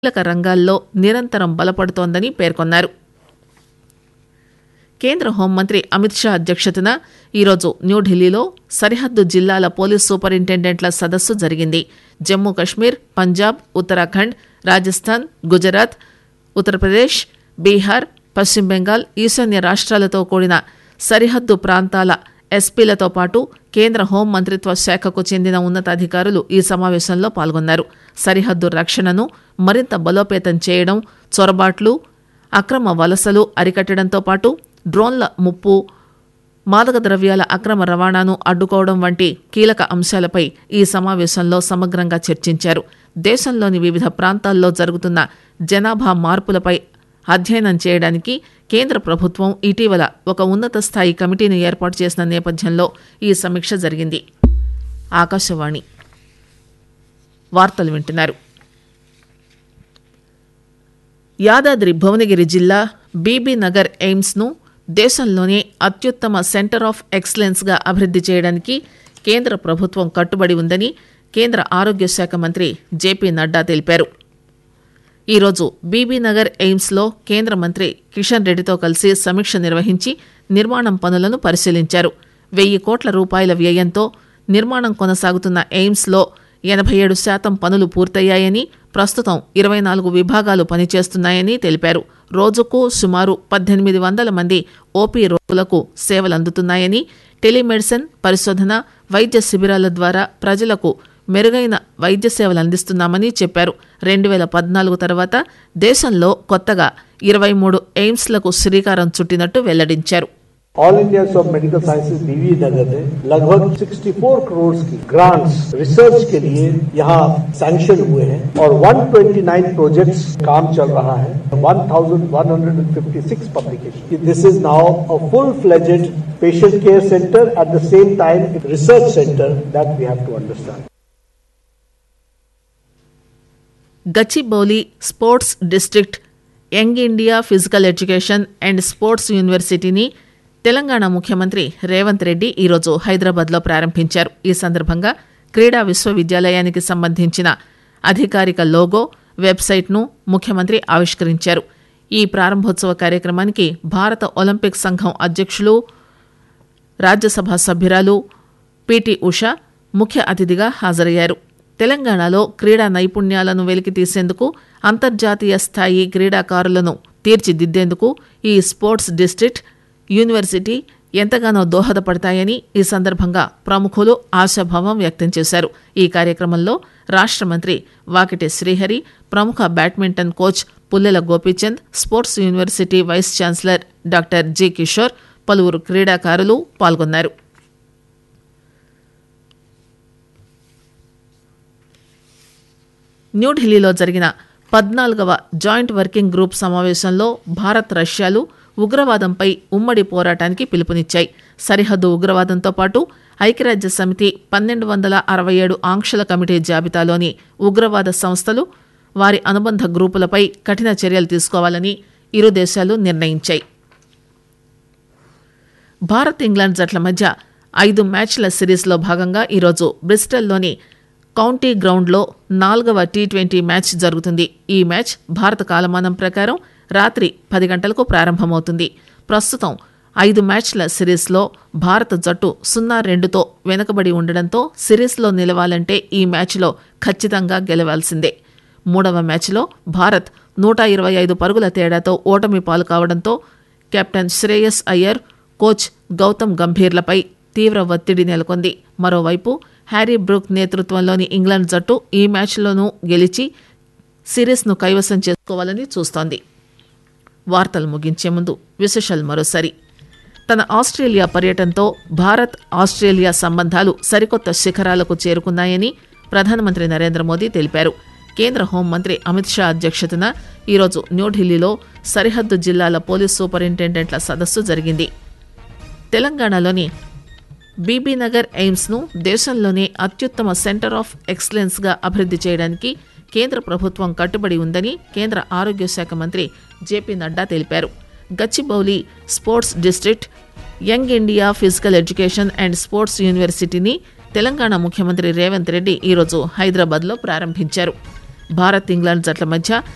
కీలక రంగాల్లో నిరంతరం బలపడుతోందని పేర్కొన్నారు కేంద్ర హోంమంత్రి అమిత్ షా అధ్యక్షతన ఈరోజు న్యూఢిల్లీలో సరిహద్దు జిల్లాల పోలీస్ సూపరింటెండెంట్ల సదస్సు జరిగింది జమ్మూ కశ్మీర్ పంజాబ్ ఉత్తరాఖండ్ రాజస్థాన్ గుజరాత్ ఉత్తరప్రదేశ్ బీహార్ పశ్చిమ బెంగాల్ ఈశాన్య రాష్ట్రాలతో కూడిన సరిహద్దు ప్రాంతాల ఎస్పీలతో పాటు కేంద్ర హోం మంత్రిత్వ శాఖకు చెందిన ఉన్నతాధికారులు ఈ సమావేశంలో పాల్గొన్నారు సరిహద్దు రక్షణను మరింత బలోపేతం చేయడం చొరబాట్లు అక్రమ వలసలు అరికట్టడంతో పాటు డ్రోన్ల ముప్పు మాదక ద్రవ్యాల అక్రమ రవాణాను అడ్డుకోవడం వంటి కీలక అంశాలపై ఈ సమావేశంలో సమగ్రంగా చర్చించారు దేశంలోని వివిధ ప్రాంతాల్లో జరుగుతున్న జనాభా మార్పులపై అధ్యయనం చేయడానికి కేంద్ర ప్రభుత్వం ఇటీవల ఒక ఉన్నత స్థాయి కమిటీని ఏర్పాటు చేసిన నేపథ్యంలో ఈ సమీక్ష జరిగింది ఆకాశవాణి వార్తలు వింటున్నారు యాదాద్రి భువనగిరి జిల్లా బీబీ నగర్ ఎయిమ్స్ను దేశంలోనే అత్యుత్తమ సెంటర్ ఆఫ్ ఎక్సలెన్స్గా అభివృద్ది చేయడానికి కేంద్ర ప్రభుత్వం కట్టుబడి ఉందని కేంద్ర ఆరోగ్య శాఖ మంత్రి జేపీ నడ్డా తెలిపారు ఈరోజు బీబీనగర్ ఎయిమ్స్లో కేంద్ర మంత్రి కిషన్ రెడ్డితో కలిసి సమీక్ష నిర్వహించి నిర్మాణం పనులను పరిశీలించారు వెయ్యి కోట్ల రూపాయల వ్యయంతో నిర్మాణం కొనసాగుతున్న ఎయిమ్స్లో ఎనభై ఏడు శాతం పనులు పూర్తయ్యాయని ప్రస్తుతం ఇరవై నాలుగు విభాగాలు పనిచేస్తున్నాయని తెలిపారు రోజుకు సుమారు పద్దెనిమిది వందల మంది ఓపీ రోగులకు సేవలందుతున్నాయని టెలిమెడిసిన్ పరిశోధన వైద్య శిబిరాల ద్వారా ప్రజలకు మెరుగైన వైద్య సేవలు అందిస్తున్నామని చెప్పారు రెండు వేల పద్నాలుగు తర్వాత దేశంలో కొత్తగా ఇరవై మూడు ఎయిమ్స్లకు శ్రీకారం చుట్టినట్టు వెల్లడించారు all India of medical sciences Bibinagar ने लगभग 64 करोड़ की ग्रांट्स रिसर्च के लिए यहाँ सैंक्शन हुए हैं और 129 प्रोजेक्ट्स काम चल रहा है 1156 publication this is now a full fledged patient care centre at the same time research centre that we have to understand Gachibowli sports district young India physical education and sports యూనివర్సిటీని తెలంగాణ ముఖ్యమంత్రి రేవంత్ రెడ్డి ఈరోజు హైదరాబాద్లో ప్రారంభించారు ఈ సందర్భంగా క్రీడా విశ్వవిద్యాలయానికి సంబంధించిన అధికారిక లోగో వెబ్సైట్ను ముఖ్యమంత్రి ఆవిష్కరించారు ఈ ప్రారంభోత్సవ కార్యక్రమానికి భారత ఒలింపిక్ సంఘం అధ్యక్షులు రాజ్యసభ సభ్యురాలు పిటి ఉష ముఖ్య అతిథిగా హాజరయ్యారు తెలంగాణలో క్రీడా నైపుణ్యాలను వెలికి తీసేందుకు అంతర్జాతీయ స్థాయి క్రీడాకారులను తీర్చిదిద్దేందుకు ఈ స్పోర్ట్స్ డిస్ట్రిక్ట్ యూనివర్సిటీ ఎంతగానో దోహదపడతాయని ఈ సందర్భంగా ప్రముఖులు ఆశాభావం వ్యక్తం చేశారు ఈ కార్యక్రమంలో రాష్ట్ర మంత్రి వాకిటి శ్రీహరి ప్రముఖ badminton coach Pullela Gopichand sports university vice chancellor doctor G Kishore పలువురు క్రీడాకారులు పాల్గొన్నారు న్యూఢిల్లీలో జరిగిన పద్నాలుగవ జాయింట్ వర్కింగ్ గ్రూప్ సమావేశంలో భారత్ రష్యాలు ఉగ్రవాదంపై ఉమ్మడి పోరాటానికి పిలుపునిచ్చాయి సరిహద్దు ఉగ్రవాదంతో పాటు ఐక్యరాజ్య సమితి పన్నెండు వందల అరవై ఏడు ఆంక్షల కమిటీ జాబితాలోని ఉగ్రవాద సంస్థలు వారి అనుబంధ గ్రూపులపై కఠిన చర్యలు తీసుకోవాలని ఇరు దేశాలు నిర్ణయించాయి భారత్ ఇంగ్లాండ్ జట్ల మధ్య ఐదు మ్యాచ్ల సిరీస్లో భాగంగా ఈరోజు బ్రిస్టల్లోని కౌంటీ గ్రౌండ్లో నాలుగవ టీ ట్వంటీ మ్యాచ్ జరుగుతుంది ఈ మ్యాచ్ భారత కాలమానం ప్రకారం రాత్రి పది గంటలకు ప్రారంభమవుతుంది ప్రస్తుతం ఐదు మ్యాచ్ల సిరీస్లో భారత జట్టు సున్నా రెండుతో వెనుకబడి ఉండడంతో సిరీస్లో నిలవాలంటే ఈ మ్యాచ్లో ఖచ్చితంగా గెలవాల్సిందే మూడవ మ్యాచ్లో భారత్ నూట ఇరవై ఐదు పరుగుల తేడాతో ఓటమి పాలు కావడంతో కెప్టెన్ శ్రేయస్ అయ్యర్ కోచ్ గౌతమ్ గంభీర్లపై తీవ్ర ఒత్తిడి నెలకొంది మరోవైపు హ్యారీ బ్రూక్ నేతృత్వంలోని ఇంగ్లాండ్ జట్టు ఈ మ్యాచ్లోనూ గెలిచి సిరీస్ను కైవసం చేసుకోవాలని చూస్తోంది వార్తలు ముగించే ముందు విశేషాలు మరోసారి తన ఆస్ట్రేలియా పర్యటనతో భారత్ ఆస్ట్రేలియా సంబంధాలు సరికొత్త శిఖరాలకు చేరుకున్నాయని ప్రధానమంత్రి నరేంద్ర మోదీ తెలిపారు కేంద్ర హోంమంత్రి అమిత్ షా అధ్యక్షతన ఈరోజు న్యూఢిల్లీలో సరిహద్దు జిల్లాల పోలీస్ సూపరింటెండెంట్ల సదస్సు జరిగింది తెలంగాణలోని బీబీనగర్ ఎయిమ్స్ను దేశంలోనే అత్యుత్తమ సెంటర్ ఆఫ్ ఎక్సలెన్స్గా అభివృద్ది చేయడానికి కేంద్ర ప్రభుత్వం కట్టుబడి ఉందని కేంద్ర ఆరోగ్య శాఖ మంత్రి జేపీ నడ్డా తెలిపారు Gachibowli sports district young India physical education and sports యూనివర్సిటీని తెలంగాణ ముఖ్యమంత్రి రేవంత్ రెడ్డి ఈరోజు హైదరాబాద్లో ప్రారంభించారు భారత్ ఇంగ్లాండ్ జట్ల మధ్య